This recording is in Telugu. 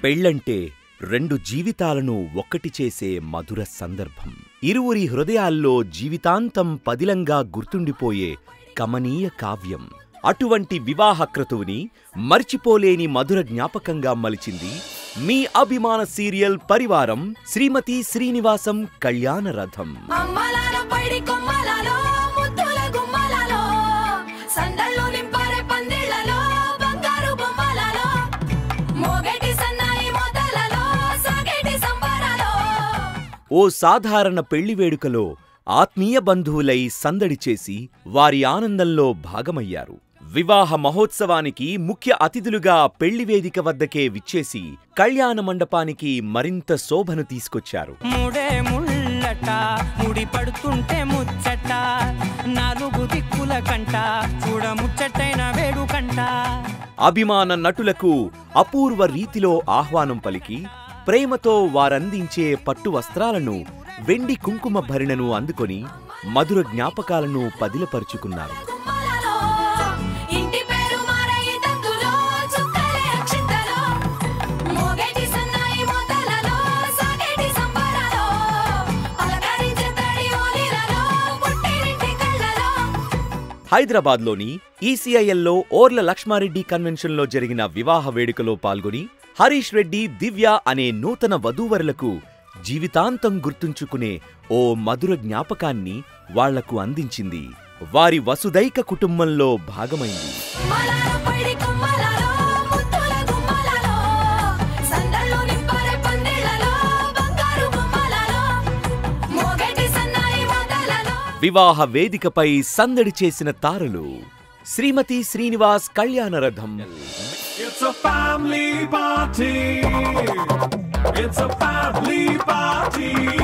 పెళ్ళంటే రెండు జీవితాలను ఒక్కటి చేసే మధుర సందర్భం ఇరువురి హృదయాల్లో జీవితాంతం పదిలంగా గుర్తుండిపోయే కమనీయ కావ్యం అటువంటి వివాహ క్రతువుని మర్చిపోలేని మధుర జ్ఞాపకంగా మలిచింది మీ అభిమాన సీరియల్ పరివారం శ్రీమతి శ్రీనివాసం కళ్యాణ రథం అమ్మలాలో పైడి కొమ్మలాలో ముద్దుల గుమ్మలాలో సందళ్ళు నింపారే పందిళ్లలో బంగారు బొమ్మలాలో మోగేటి సన్నాయి మోతలలో సాగేటి సంబరాలో ఓ సాధారణ పెళ్లి వేడుకలో ఆత్మీయ బంధువులై సందడి చేసి వారి ఆనందంలో భాగమయ్యారు వివాహ మహోత్సవానికి ముఖ్య అతిథులుగా పెళ్లి వేదిక వద్దకే విచ్చేసి కళ్యాణ మండపానికి మరింత శోభను తీసుకొచ్చారు ముడే ముళ్ళట ముడి పడుతుంటే ముచ్చట నాలుగు దిక్కుల కంట చూడ ముచ్చటైన వేడుకంట అభిమాన నటులకు అపూర్వ రీతిలో ఆహ్వానం పలికి ప్రేమతో వారందించే పట్టు వస్త్రాలను వెండి కుంకుమ భరిణను అందుకొని మధుర జ్ఞాపకాలను పదిలపరుచుకున్నారు గుమ్మలాలో ఇంటి పేరు మారయి తందులో చుక్కలే అక్షింతలో మోగేటి సన్నాయి మోతలలో సాగేటి సంబరాలో పలకరించే తడి ఓలిలలో పుట్టినింటి కళ్ళలో హైదరాబాద్లోని ఈసీఐఎల్లో ఓర్ల లక్ష్మారెడ్డి కన్వెన్షన్లో జరిగిన వివాహ వేడుకలో పాల్గొని హరీష్ రెడ్డి దివ్య అనే నూతన వధూవరులకు జీవితాంతం గుర్తుంచుకునే ఓ మధుర జ్ఞాపకాన్ని వాళ్లకు అందించింది వారి వసుదైక కుటుంబంలో భాగమైంది మలాలో పైడి కొమ్మలాలో ముద్దుల గుమ్మలాలో సందళ్ళు నింపారే పందిళ్లలో బంగారు బొమ్మలాలో మోగేటి సన్నాయి మోతలలో వివాహ వేదికపై సందడి చేసిన తారలు శ్రీమతి Srinivas కళ్యాణరథం It's a family party. It's a family party.